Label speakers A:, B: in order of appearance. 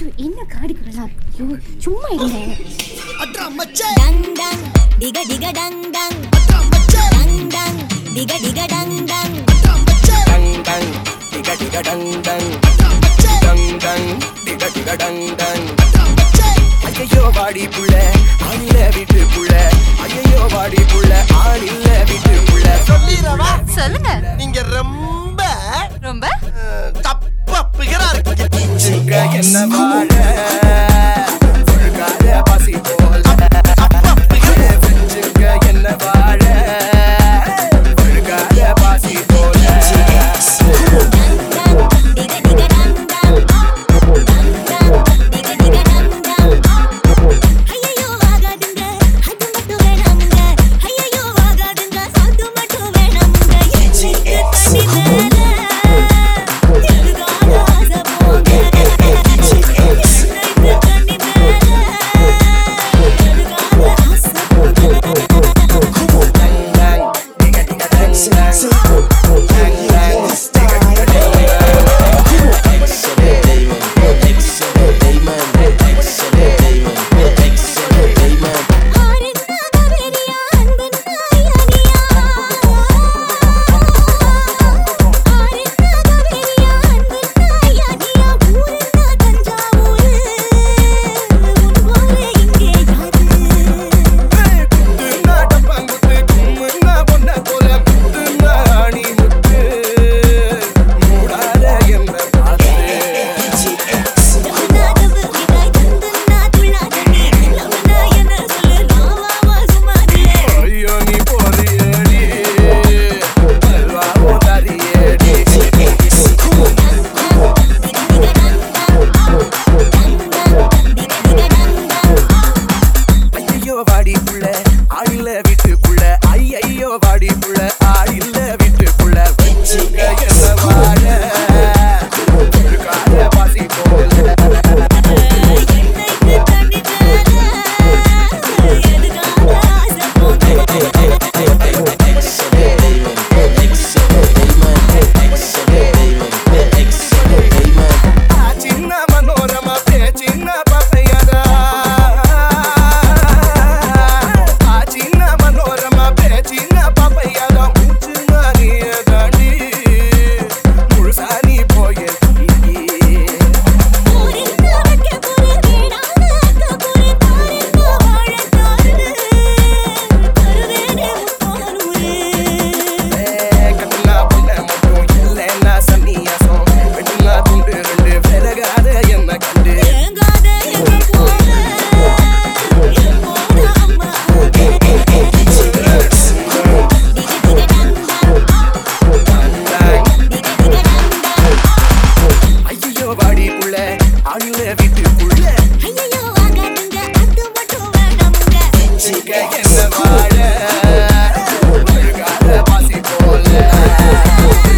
A: ஐயோ என்ன காடி குரலா ஐயோ சும்மா இருங்க
B: அட்ரா மச்சே
C: டங் டங் டிக டிக டங் டங்
B: அட்ரா மச்சே
C: டங் டங் டிக டிக டங் டங்
B: அட்ரா மச்சே
D: டங் டங் டிக டிக டங் டங்
B: அட்ரா மச்சே
D: டங் டங் டிக டிக டங் டங்
B: அட்ரா மச்சே
D: ஐயோ வாடி புள்ள ஆணில வீட்டு புள்ள ஐயோ வாடி புள்ள ஆணில வீட்டு புள்ள
B: சொல்லிரவா
E: சொல்லுங்க
B: நீங்க ரொம்ப
E: ரொம்ப
B: அஹ், தப்பா பிகரா இருக்கீங்க
D: சிங்க என்ன வாழ ஒழுங்காத பசி போல சிங்க என்ன வாழ ஒழுங்காத பசி போல
C: டங் டங் டிக டிக டங் டங் டங் டங் டிக டிக டங் டங் ஐயையோ ஆகாதுங்க அது மட்டும் வேணாமுங்க ஐயையோ ஆகாதுங்க அது மட்டும் வேணாமுங்க எச்சிக்கு தண்ணி மேல எதுக்காக ஆசை போங்க எச்சிக்கு தண்ணி மேல எதுக்காக ஆசை போங்க
D: டங் டங் டிக டிக டங் டங் டங் டங் டிக டிக டங் டங்
C: ஆரின்னா கவேரியா அன்பன்னா யானியா ஆரின்னா கவேரியா அன்பன்னா யானியா ஊருன்னா தஞ்சாவூரு உன் போல இங்கே யாரு நாகவு விடாய் தந்துன்னா துள்ளாதடி லவனா என்ன சொல்லு நாவாவா சுமாரியே
D: வாடி புள்ள ஆடில வீட்டுக்குள்ள ஐயையோ வாடி புள்ள ஆடில வீட்டுக்குள்ள வச்சுக்க என்ன வாழ ஒரு கால பாசி போல
C: எண்ணெய்க்கு தண்ணி மேல எதுக்காக ஆசை போங்க
D: ಆ ಚಿನ್ನ ಮನೋರಮ ಪೇ ಚಿನ್ನ ಪಪಯದ ಆ ಚಿನ್ನ ಮನೋರಮ ಪೇ ಚಿನ್ನ ಪಪಯದ ಮುಚ್ಚಿನ ನೀಯ ದಾಂಡಿ ಮುಳುಸಾನಿ போய
C: ஊரில் வைக்க போறே வீடான அக்க போறே பாருங்க வாழத்தாரு தருவேனே முப்பானூரு
D: கண்ணா பொண்ண மட்டும் இல்லைன்னா சன்னியாசம் வெட்டுனா துண்டு ரெண்டு விலகாத என்ன கண்டு
C: ஏங்காத எங்க போற என் போன அம்மா டிக டிக டங் டங் டிக டிக டங் டங்
D: ஐயோ வாடி புள்ள ஆடில வீட்டுக்குள்ள
C: ஐயையோ ஆகாதுங்க அது மட்டும் வேண்டாமுங்க
D: சிக்க என்ன வாழ ஒரு கால பாசி போல